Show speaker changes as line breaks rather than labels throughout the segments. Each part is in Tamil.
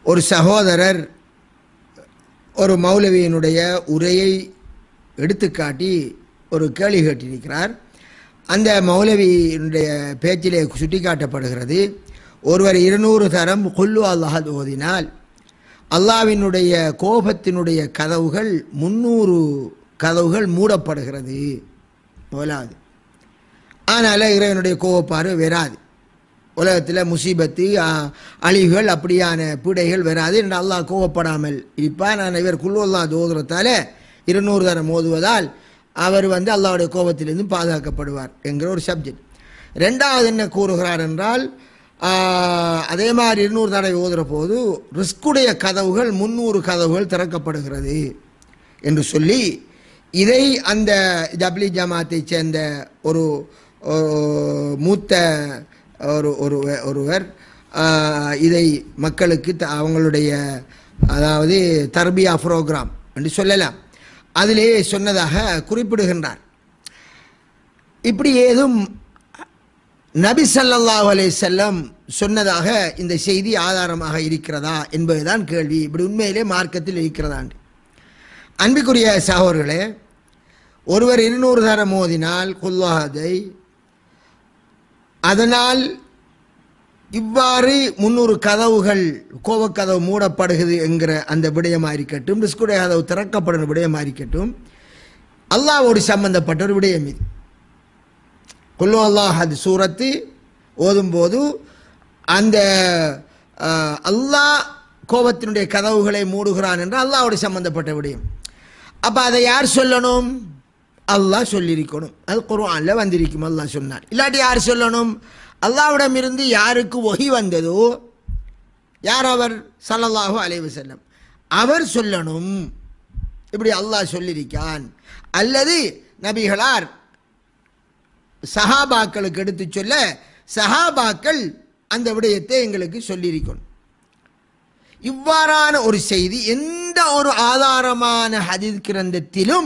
ஒரு சகோதரர் ஒரு மௌலவியினுடைய உரையை எடுத்துக்காட்டி ஒரு கேள்வி கேட்டிருக்கிறார் அந்த மௌலவியினுடைய பேச்சிலே சுட்டிக்காட்டப்படுகிறது ஒருவர் இருநூறு தரம் கொல்லு அல்லாஹ் ஓதினால் அல்லாவினுடைய கோபத்தினுடைய கதவுகள் முன்னூறு கதவுகள் மூடப்படுகிறது முதலாவது அதனால் இறைவனுடைய கோபப்பார்வை வராது உலகத்தில் முசீபத்து ஆ, அழிவுகள் அப்படியான பீடைகள் வராது என்று அல்லாஹ் கோவப்படாமல் இருப்பார் நான் இவர் குல்லுல்லா தோதுறத்தால இருநூறு தரம் மோதுவதால் அவர் வந்து அல்லாஹ்வுடைய கோபத்திலிருந்து பாதுகாக்கப்படுவார் என்கிற ஒரு சப்ஜெக்ட் ரெண்டாவது என்ன கூறுகிறார் என்றால் ஆ, அதே மாதிரி இருநூறு தடவை ஓதுற போது ரிஸ்குடைய கதவுகள் முந்நூறு கதவுகள் திறக்கப்படுகிறது என்று சொல்லி இதை அந்த ஜப்லி ஜமாத்தைச் சேர்ந்த ஒரு ஒரு மூத்த ஒரு ஒரு ஒருவர் ஆஹ், இதை மக்களுக்கு த- அவங்களுடைய அதாவது தர்பியா ப்ரோக்ராம் என்று சொல்லலாம் அதிலே சொன்னதாக குறிப்பிடுகின்றார் இப்படி ஏதும் நபி ஸல்லல்லாஹு அலைஹி வஸல்லம் சொன்னதாக இந்த செய்தி ஆதாரமாக இருக்கிறதா என்பதுதான் கேள்வி இப்படி உண்மையிலே மார்க்கத்தில் இருக்கிறதாண்டு அன்பிற்குரிய சகோதரர்களே ஒருவர் இருநூறு தரம் மோதினால் குல்லாஹதை அதனால் இவ்வாறு முன்னூறு கதவுகள் கோவக்கதவு மூடப்படுகிறது என்கிற அந்த விடயமாக இருக்கட்டும் ரிஸ்குடைய கதவு திறக்கப்படும் விடயமாக இருக்கட்டும் அல்லாவோடு சம்பந்தப்பட்ட ஒரு விடயம் இது குல்லு அல்லாஹ் அது சூரத்து ஓதும்போது அந்த அஹ், அல்லாஹ் கோபத்தினுடைய கதவுகளை மூடுகிறான் என்று அல்லாவோடு சம்பந்தப்பட்ட விடயம் அப்போ அதை யார் சொல்லணும் அல்லாஹ் சொல்லியிருக்கணும் அது குர்ஆன்ல வந்திருக்கும் அல்லாஹ் சொன்னார் இல்லாட்டி யார் சொல்லணும் அல்லாவிடம் இருந்து யாருக்கு ஒகி வந்ததோ யார் அவர் ஸல்லல்லாஹு அலைஹி வஸல்லம் அவர் சொல்லணும் இப்படி அல்லாஹ் சொல்லியிருக்கான் அல்லது நபிகளார் சஹாபாக்களுக்கு எடுத்து சொல்ல சஹாபாக்கள் அந்த விடயத்தை எங்களுக்கு சொல்லியிருக்கணும் இவ்வாறான ஒரு செய்தி எந்த ஒரு ஆதாரமான ஹதீஸ் கிரந்தத்திலும்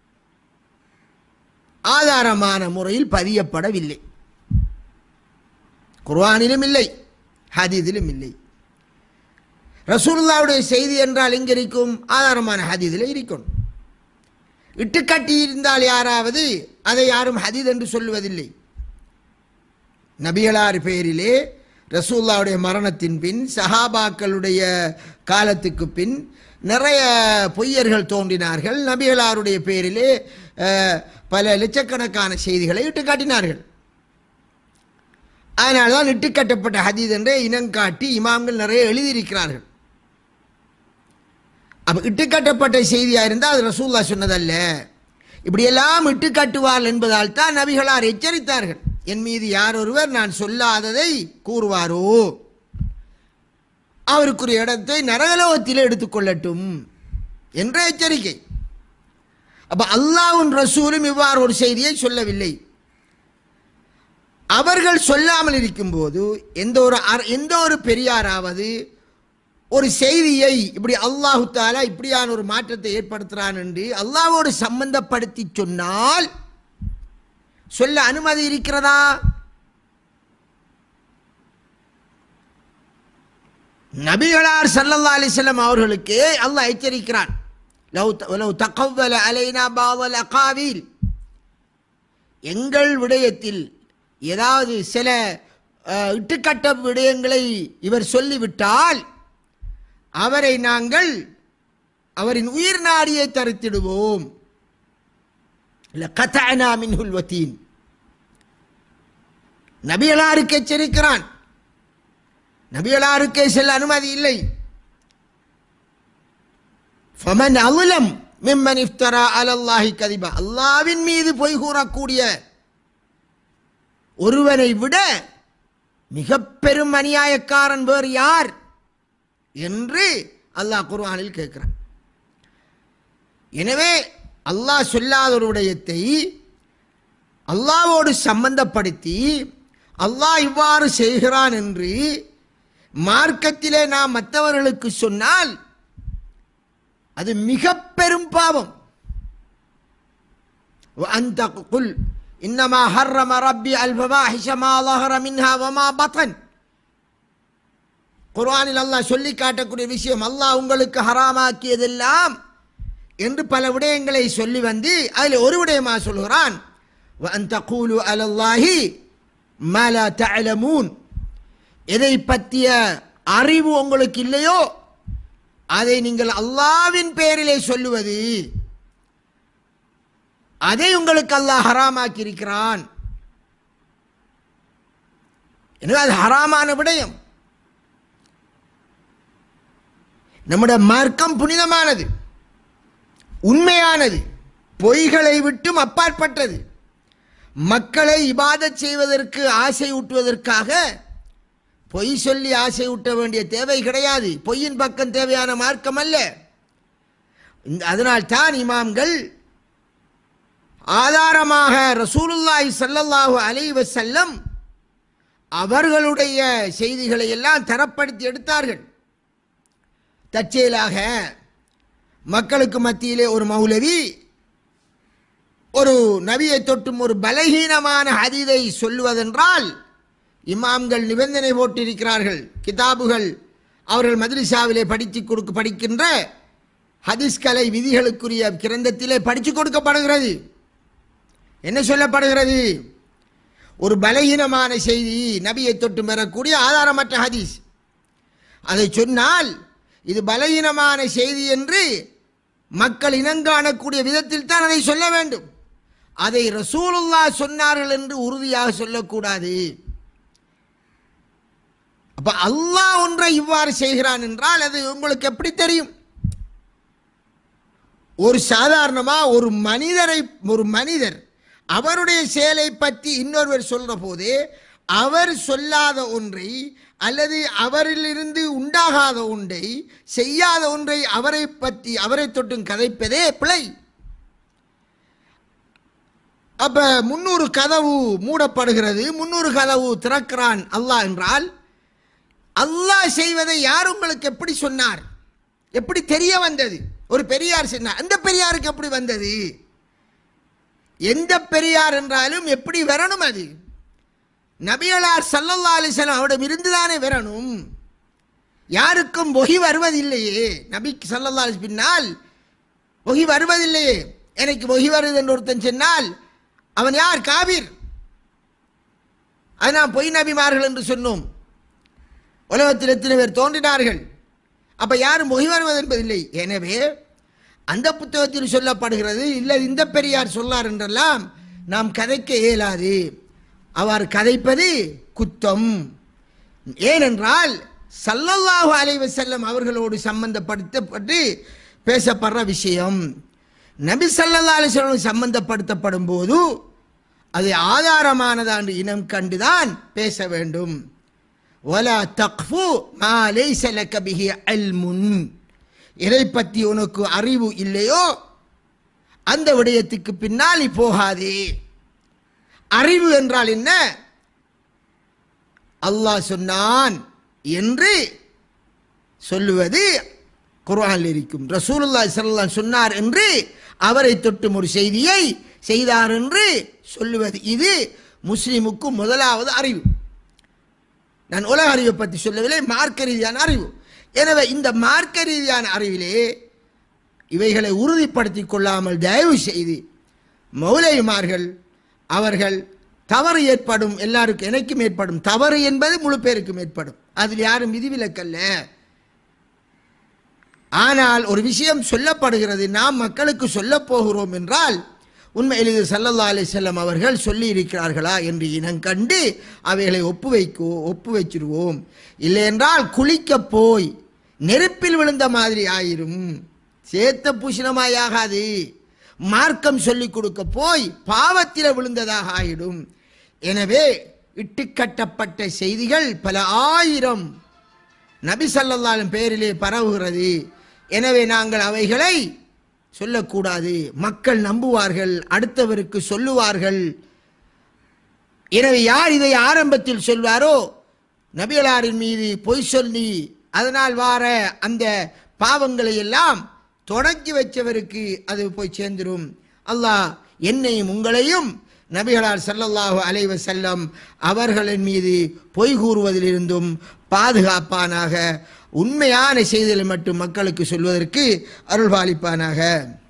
ஆதாரமான முறையில் பதியப்படவில்லை குர்ஆனிலும் இல்லை ஹதீதிலும் இல்லை ரசூலுல்லாவுடைய செய்தி என்றால் எங்க இருக்கும் ஆதாரமான ஹதீதில் இருக்கும் இட்டுக்கட்டி இருந்தால் யாராவது அதை யாரும் ஹதீத் என்று சொல்லுவதில்லை நபிகளார் பெயரிலே ரசூல்லாவுடைய மரணத்தின் பின் சஹாபாக்களுடைய காலத்துக்கு பின் நிறைய பொய்யர்கள் தோன்றினார்கள் நபிகளாருடைய பெயரிலே அஹ், பல லட்சக்கணக்கான செய்திகளை இட்டுக்காட்டினார்கள் அதனால தான் இட்டுக்கட்டப்பட்ட ஹதீத் என்றே இனங்காட்டி இமாம்கள் நிறைய எழுதியிருக்கிறார்கள் அப்போ இட்டுக்கட்டப்பட்ட செய்தியாக இருந்தால் அது ரசூல்லா சொன்னதல்ல இப்படியெல்லாம் இட்டுக்கட்டுவார் என்பதால் தான் நபிகளார் எச்சரித்தார்கள் என் மீது யார் ஒருவர் நான் சொல்லாததை கூறுவாரோ அவருக்குரிய இடத்தை நரகலோகத்திலே எடுத்துக்கொள்ளட்டும் என்ற எச்சரிக்கை அப்ப அல்லாஹ்வும் ரசூலும் இவ்வாறு ஒரு செய்தியை சொல்லவில்லை அவர்கள் சொல்லாமல் இருக்கும்போது எந்த ஒரு அர- எந்த ஒரு பெரியாராவது ஒரு செய்தியை இப்படி அல்லாஹு தாலா இப்படியான ஒரு மாற்றத்தை ஏற்படுத்துறான் என்று அல்லாஹ்வோடு சம்பந்தப்படுத்தி சொன்னால் சொல்ல அனுமதி இருக்கிறதா நபிகளார் ஸல்லல்லாஹு அலைஹி வஸல்லம் அவர்களுக்கே அல்லாஹ் எச்சரிக்கிறான் லவ் த- லவ் தகவ்வல அலைனா பாவல் அகாவில் எங்கள் விடயத்தில் ஏதாவது சில அஹ், இட்டுக்கட்ட விடயங்களை இவர் சொல்லிவிட்டால் அவரை நாங்கள் அவரின் உயிர் நாடியை தரித்திடுவோம் லகதஅனா மின்ஹுல் வதீன் நபிகளாருக்கு எச்சரிக்கிறான் நபிகளாருக்கே செல்ல அனுமதி இல்லை ஃபமன் அவுலம் மிம்மன் இஃப்தரா அலல்லாஹி கதிபா அல்லாவின் மீது பொய் கூறக்கூடிய ஒருவனை விட மிக பெரும் அநியாயக்காரன் வேறு யார் என்று அல்லாஹ் குர்ஆனில் கேட்கிறான் எனவே அல்லாஹ் சொல்லாத ஒரு விடயத்தை அல்லாவோடு சம்பந்தப்படுத்தி அல்லாஹ் இவ்வாறு செய்கிறான் என்று மார்க்கத்திலே நாம் மற்றவர்களுக்கு சொன்னால் அது மிக பெரும் பாவம் وأنت قل إنما حرم ربي الفواحش ما ظهر منها وما بطن குர்ஆனில் அல்லாஹ் சொல்லி காட்டக்கூடிய விஷயம் அல்லாஹ் உங்களுக்கு ஹராமாக்கியதெல்லாம் என்று பல விடயங்களை சொல்லி வந்து அதில் ஒரு விடயமா சொல்கிறான் وَأَن تَقُولُوا عَلَى اللَّهِ مَا لَا تَعْلَمُونَ எதை பற்றிய அறிவு உங்களுக்கு இல்லையோ அதை நீங்கள் அல்லாவின் பெயரிலே சொல்லுவது அதை உங்களுக்கு அல்லாஹ் ஹராமாக்கி இருக்கிறான் எனவே அது ஹராமான விடயம் நம்முடைய மார்க்கம் புனிதமானது உண்மையானது பொய்களை விட்டும் அப்பாற்பட்டது மக்களை இபாதத் செய்வதற்கு ஆசை ஊட்டுவதற்காக பொய் சொல்லி ஆசை ஊட்ட வேண்டிய தேவை கிடையாது பொய்யின் பக்கம் தேவையான மார்க்கம் அல்ல இந்த- அதனால் தான் இமாம்கள் ஆதாரமாக ரசூலுல்லாஹி ஸல்லல்லாஹு அலைஹி வஸல்லம் அவர்களுடைய செய்திகளை எல்லாம் தரப்படுத்தி எடுத்தார்கள் தற்செயலாக மக்களுக்கு மத்தியிலே ஒரு மௌலவி ஒரு நபியை தொட்டும் ஒரு பலகீனமான ஹதீதை சொல்லுவதென்றால் இமாம்கள் நிபந்தனை போட்டிருக்கிறார்கள் கிதாபுகள் அவர்கள் மദ്രஸாவிலே படித்து கொடுக்க படிக்கின்ற ஹதீஸ் கலை விதிகளுக்குரிய கிரந்தத்திலே படித்து கொடுக்கப்படுகிறது என்ன சொல்லப்படுகிறது ஒரு பலகீனமான செய்தி நபியை தொட்டு பெறக்கூடிய ஆதாரமற்ற ஹதீஸ் அதை சொன்னால் இது பலகீனமான செய்தி என்று மக்கள் இனங்காணக்கூடிய விதத்தில் தான் அதை சொல்ல வேண்டும் அதை ரசூலுல்லா சொன்னார்கள் என்று உறுதியாக சொல்லக்கூடாது அப்ப அல்லாஹ் ஒன்றை இவ்வாறு செய்கிறான் என்றால் அது உங்களுக்கு எப்படி தெரியும் ஒரு சாதாரணமா ஒரு மனிதரை ஒரு மனிதர் அவருடைய செயலை பற்றி இன்னொருவர் சொல்ற போது அவர் சொல்லாத ஒன்றை அல்லது அவரிலிருந்து உண்டாகாத ஒன்றை செய்யாத ஒன்றை அவரை பற்றி அவரை தொட்டும் கதைப்பதே பிழை அப்ப முன்னூறு கதவு மூடப்படுகிறது முன்னூறு கதவு திறக்கிறான் அல்லாஹ் என்றால் அல்லாஹ் செய்வதை யார் உங்களுக்கு எப்படி சொன்னார் எப்படி தெரிய வந்தது ஒரு பெரியார் சொன்னார் அந்த பெரியாருக்கு எப்படி வந்தது எந்த பெரியார் என்றாலும் எப்படி வரணும் அது நபியலார் சல்லல்லா அலிசல்லாம் அவரிடம் இருந்துதானே வரணும் யாருக்கும் ஒகி வருவதில்லையே நபிக்கு சல்லல்லா அலிஸ் பின்னால் ஒகி வருவதில்லையே எனக்கு ஒகி வருது என்று ஒருத்தன் சொன்னால் அவன் யார் காபீர் அது நான் பொய் நபிமார்கள் என்று சொன்னோம் உலகத்தில் எத்தனை பேர் தோன்றினார்கள் அப்ப யாரும் மொழி வருவது என்பதில்லை எனவே அந்த புத்தகத்தில் சொல்லப்படுகிறது இல்லை இந்த பெரியார் சொல்லார் என்றெல்லாம் நாம் கதைக்க இயலாது அவர் கதைப்பது குத்தம் ஏனென்றால் சல்லல்லாஹு அலைஹி வஸல்லம் அவர்களோடு சம்பந்தப்படுத்தப்பட்டு பேசப்படுற விஷயம் நபி ஸல்லல்லாஹு அலைஹி வஸல்லம் சம்பந்தப்படுத்தப்படும் போது அது ஆதாரமானதாண்டு இனம் கண்டுதான் பேச வேண்டும் வலா தக்ஃபு மா லைஸ லக பிஹி இல்முன் எதை பற்றி உனக்கு அறிவு இல்லையோ அந்த விடயத்துக்கு பின்னால் நீ போகாதே அறிவு என்றால் என்ன அல்லாஹ் சொன்னான் என்று சொல்லுவது குர்ஆனில் இருக்கும் ரசூலுல்லாஹி ஸல்லல்லாஹு அலைஹி சொன்னார் என்று அவரை தொட்டும் ஒரு செய்தியை செய்தார் என்று சொல்லுவது இது முஸ்லிமுக்கு முதலாவது அறிவு நான் உலக அறிவை பற்றி சொல்லவில்லை மார்க்க ரீதியான அறிவு எனவே இந்த மார்க்க ரீதியான அறிவிலே இவைகளை உறுதிப்படுத்தி கொள்ளாமல் தயவு செய்து மௌலைமார்கள் அவர்கள் தவறு ஏற்படும் எல்லாருக்கும் எனக்கும் ஏற்படும் தவறு என்பது முழு பேருக்கும் ஏற்படும் அதில் யாரும் விதிவிலக்கல்ல ஆனால் ஒரு விஷயம் சொல்லப்படுகிறது நாம் மக்களுக்கு சொல்லப் போகிறோம் என்றால் உண்மையில் இது சல்லல்லா அலிசல்லம் அவர்கள் சொல்லி இருக்கிறார்களா என்று இனங்கண்டு அவைகளை ஒப்பு வைக்கோ ஒப்பு வச்சிருவோம் இல்லை என்றால் குளிக்கப் போய் நெருப்பில் விழுந்த மாதிரி ஆயிரும் சேத்த பூஷணமாயாகாது மார்க்கம் சொல்லிக் கொடுக்க போய் பாவத்தில் விழுந்ததாக ஆயிடும் எனவே இட்டுக்கட்டப்பட்ட செய்திகள் பல ஆயிரம் நபி ஸல்லல்லாஹு பேரிலே பரவுகிறது எனவே நாங்கள் அவைகளை சொல்லக்கூடாது மக்கள் நம்புவார்கள் அடுத்தவருக்கு சொல்லுவார்கள் எனவே யார் இதை ஆரம்பத்தில் சொல்வாரோ நபிகளாரின் மீது பொய் சொல்லி அதனால் வார அந்த பாவங்களை எல்லாம் தொடங்கி வச்சவருக்கு அது போய் சேர்ந்துரும் அல்லாஹ் என்னையும் உங்களையும் நபிகளார் ஸல்லல்லாஹு அலைஹி வஸல்லம் அவர்களின் மீது பொய் கூறுவதிலிருந்தும் பாதுகாப்பானாக உண்மையான செய்திகளை மட்டும் மக்களுக்கு சொல்வதற்கு அருள்பாலிப்பானாக